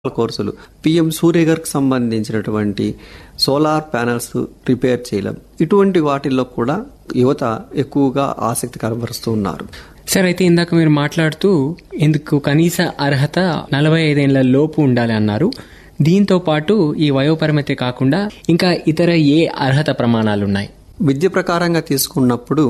కోర్సులు పిఎం సూర్యగర్కి సంబంధించినటువంటి solar panels repair చేయడం ఇటువంటి వాటిల్లో కూడా యువత ఎక్కువగా ఆసక్తి కనబరుస్తూ ఉన్నారు సార్ అయితే ఇందాక మీరు మాట్లాడుతూ ఇందుకు కనీస అర్హత నలభై ఐదేళ్ల లోపు ఉండాలి అన్నారు దీంతో పాటు ఈ వయోపరిమితి కాకుండా ఇంకా ఇతర ఏ అర్హత ప్రమాణాలు ఉన్నాయి విద్య ప్రకారంగా తీసుకున్నప్పుడు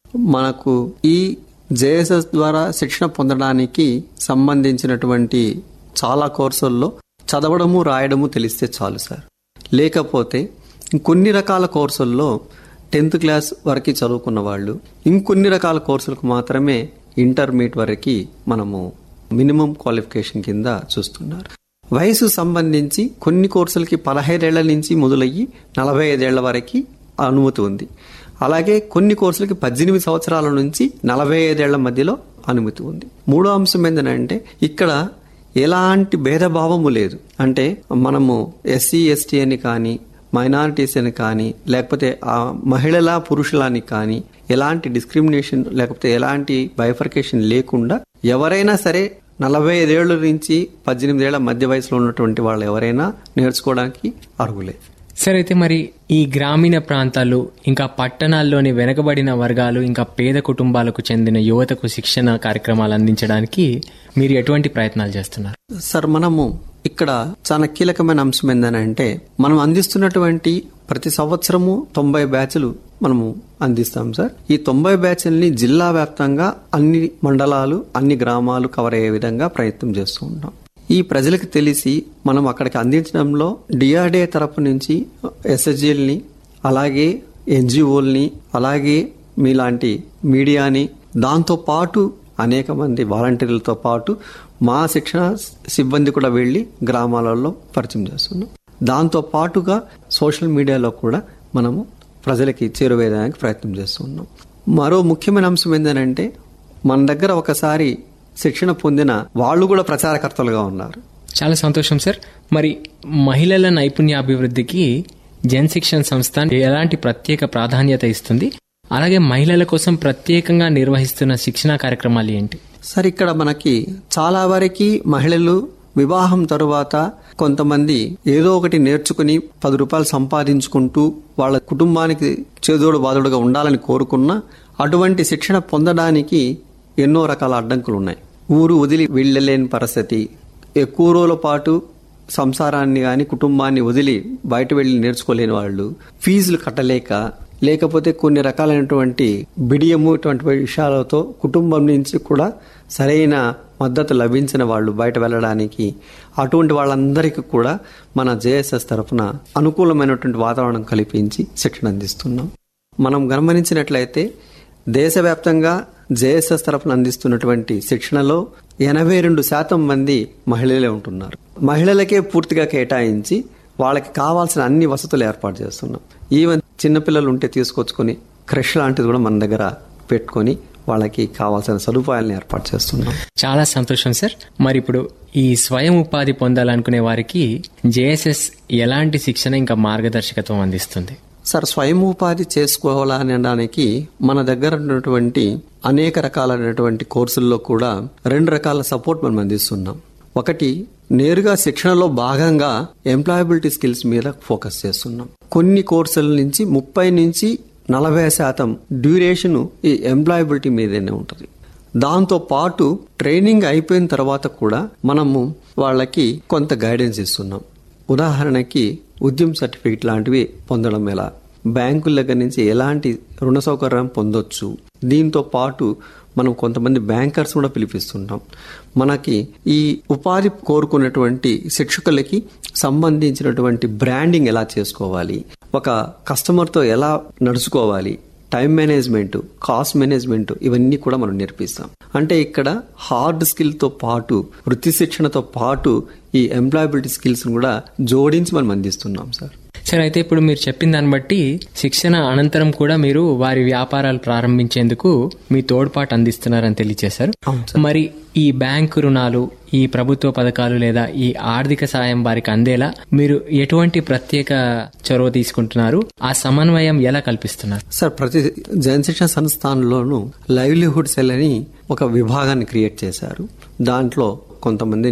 మనకు ఈ జేఎస్ఎస్ ద్వారా శిక్షణ పొందడానికి సంబంధించినటువంటి చాలా కోర్సుల్లో చదవడము రాయడము తెలిస్తే చాలు సార్ లేకపోతే ఇంకొన్ని రకాల కోర్సుల్లో టెన్త్ క్లాస్ వరకు చదువుకున్న వాళ్ళు ఇంకొన్ని రకాల కోర్సులకు మాత్రమే ఇంటర్మీడియట్ వరకు మనము మినిమం క్వాలిఫికేషన్ కింద చూస్తున్నారు వయసు సంబంధించి కొన్ని కోర్సులకి పదహైదేళ్ల నుంచి మొదలయ్యి నలభై ఐదేళ్ల వరకు అనుమతి ఉంది అలాగే కొన్ని కోర్సులకి పద్దెనిమిది సంవత్సరాల నుంచి నలభై ఐదేళ్ల మధ్యలో అనుమతి ఉంది మూడో అంశం ఏంటంటే ఇక్కడ ఎలాంటి భేదభావము లేదు అంటే మనము ఎస్సీ ఎస్టీ అని కానీ మైనారిటీస్ అని కానీ లేకపోతే ఆ మహిళల పురుషులని కానీ ఎలాంటి డిస్క్రిమినేషన్ లేకపోతే ఎలాంటి బైఫర్కేషన్ లేకుండా ఎవరైనా సరే నలభై ఐదేళ్ల నుంచి పద్దెనిమిదేళ్ల మధ్య వయసులో ఉన్నటువంటి వాళ్ళు ఎవరైనా నేర్చుకోవడానికి అర్హులే సార్ అయితే మరి ఈ గ్రామీణ ప్రాంతాలు ఇంకా పట్టణాల్లోని వెనకబడిన వర్గాలు ఇంకా పేద కుటుంబాలకు చెందిన యువతకు శిక్షణ కార్యక్రమాలు అందించడానికి మీరు ఎటువంటి ప్రయత్నాలు చేస్తున్నారు సార్ మనము ఇక్కడ చాలా కీలకమైన అంశం ఏంటంటే మనం అందిస్తున్నటువంటి ప్రతి సంవత్సరము తొంభై బ్యాచ్లు మనము అందిస్తాం సార్ ఈ తొంభై బ్యాచ్ల్ని జిల్లా వ్యాప్తంగా అన్ని మండలాలు అన్ని గ్రామాలు కవర్ అయ్యే విధంగా ప్రయత్నం చేస్తూ ఉంటాం ఈ ప్రజలకు తెలిసి మనం అక్కడికి అందించడంలో డిఆర్డిఏ తరపు నుంచి ఎస్ఎస్జీల్ని అలాగే ఎన్జిఓల్ని అలాగే మీలాంటి మీడియాని దాంతో పాటు అనేక మంది వాలంటీర్లతో పాటు మా శిక్షణ సిబ్బంది కూడా వెళ్ళి గ్రామాలలో పరిచయం చేస్తున్నాం దాంతో పాటుగా సోషల్ మీడియాలో కూడా మనము ప్రజలకి చేరువేయడానికి ప్రయత్నం చేస్తున్నాం మరో ముఖ్యమైన అంశం ఏంటంటే మన దగ్గర ఒకసారి శిక్షణ పొందిన వాళ్ళు కూడా ప్రచారకర్తలుగా ఉన్నారు చాలా సంతోషం సార్ మరి మహిళల నైపుణ్యాభివృద్ధికి జన్ శిక్షణ సంస్థ ఎలాంటి ప్రత్యేక ప్రాధాన్యత ఇస్తుంది అలాగే మహిళల కోసం ప్రత్యేకంగా నిర్వహిస్తున్న శిక్షణ కార్యక్రమాలు ఏంటి సార్ ఇక్కడ మనకి చాలా వరకు మహిళలు వివాహం తరువాత కొంతమంది ఏదో ఒకటి నేర్చుకుని పది రూపాయలు సంపాదించుకుంటూ వాళ్ళ కుటుంబానికి చేదోడు బాదుడుగా ఉండాలని కోరుకున్నా అటువంటి శిక్షణ పొందడానికి ఎన్నో రకాల అడ్డంకులు ఉన్నాయి ఊరు వదిలి వెళ్ళలేని పరిస్థితి ఎక్కువ రోజుల పాటు సంసారాన్ని కానీ కుటుంబాన్ని వదిలి బయట వెళ్ళి నేర్చుకోలేని వాళ్ళు ఫీజులు కట్టలేక లేకపోతే కొన్ని రకాలైనటువంటి బిడియము ఇటువంటి విషయాలతో కుటుంబం నుంచి కూడా సరైన మద్దతు లభించిన వాళ్ళు బయట వెళ్ళడానికి అటువంటి వాళ్ళందరికీ కూడా మన జేఎస్ఎస్ తరఫున అనుకూలమైనటువంటి వాతావరణం కల్పించి శిక్షణ అందిస్తున్నాం మనం గమనించినట్లయితే దేశవ్యాప్తంగా జేఎస్ఎస్ తరఫున అందిస్తున్నటువంటి శిక్షణలో ఎనభై రెండు శాతం మంది మహిళలే ఉంటున్నారు మహిళలకే పూర్తిగా కేటాయించి వాళ్ళకి కావాల్సిన అన్ని వసతులు ఏర్పాటు చేస్తున్నాం ఈవెన్ చిన్నపిల్లలు ఉంటే తీసుకొచ్చుకొని క్రష్ లాంటిది కూడా మన దగ్గర పెట్టుకొని వాళ్ళకి కావాల్సిన సదుపాయాలను ఏర్పాటు చేస్తున్నాం చాలా సంతోషం సార్ మరి ఇప్పుడు ఈ స్వయం ఉపాధి పొందాలనుకునే వారికి జేఎస్ఎస్ ఎలాంటి శిక్షణ ఇంకా మార్గదర్శకత్వం అందిస్తుంది సార్ స్వయం ఉపాధి చేసుకోవాలనడానికి మన దగ్గర ఉన్నటువంటి అనేక రకాలైనటువంటి కోర్సుల్లో కూడా రెండు రకాల సపోర్ట్ మనం అందిస్తున్నాం ఒకటి నేరుగా శిక్షణలో భాగంగా ఎంప్లాయబిలిటీ స్కిల్స్ మీద ఫోకస్ చేస్తున్నాం కొన్ని కోర్సుల నుంచి ముప్పై నుంచి నలభై శాతం డ్యూరేషన్ ఈ ఎంప్లాయబిలిటీ మీదనే ఉంటుంది దాంతో పాటు ట్రైనింగ్ అయిపోయిన తర్వాత కూడా మనము వాళ్ళకి కొంత గైడెన్స్ ఇస్తున్నాం ఉదాహరణకి ఉద్యమ సర్టిఫికెట్ లాంటివి పొందడం ఎలా బ్యాంకుల దగ్గర నుంచి ఎలాంటి రుణ సౌకర్యం పొందొచ్చు దీంతో పాటు మనం కొంతమంది బ్యాంకర్స్ కూడా పిలిపిస్తుంటాం మనకి ఈ ఉపాధి కోరుకున్నటువంటి శిక్షకులకి సంబంధించినటువంటి బ్రాండింగ్ ఎలా చేసుకోవాలి ఒక కస్టమర్తో ఎలా నడుచుకోవాలి టైం మేనేజ్మెంట్ కాస్ట్ మేనేజ్మెంట్ ఇవన్నీ కూడా మనం నేర్పిస్తాం అంటే ఇక్కడ హార్డ్ స్కిల్ తో పాటు వృత్తి శిక్షణతో పాటు ఈ ఎంప్లాయబిలిటీ స్కిల్స్ కూడా జోడించి మనం అందిస్తున్నాం సార్ సార్ అయితే ఇప్పుడు మీరు చెప్పిన దాన్ని బట్టి శిక్షణ అనంతరం కూడా మీరు వారి వ్యాపారాలు ప్రారంభించేందుకు మీ తోడ్పాటు అందిస్తున్నారని తెలియజేశారు అవును మరి ఈ బ్యాంకు రుణాలు ఈ ప్రభుత్వ పథకాలు లేదా ఈ ఆర్థిక సాయం వారికి అందేలా మీరు ఎటువంటి ప్రత్యేక చొరవ తీసుకుంటున్నారు ఆ సమన్వయం ఎలా కల్పిస్తున్నారు సార్ ప్రతి జనశిక్షణ సంస్థానంలోనూ లైవ్లీహుడ్ సెల్ అని ఒక విభాగాన్ని క్రియేట్ చేశారు దాంట్లో కొంతమందిని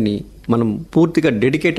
మనం పూర్తిగా డెడికేటెడ్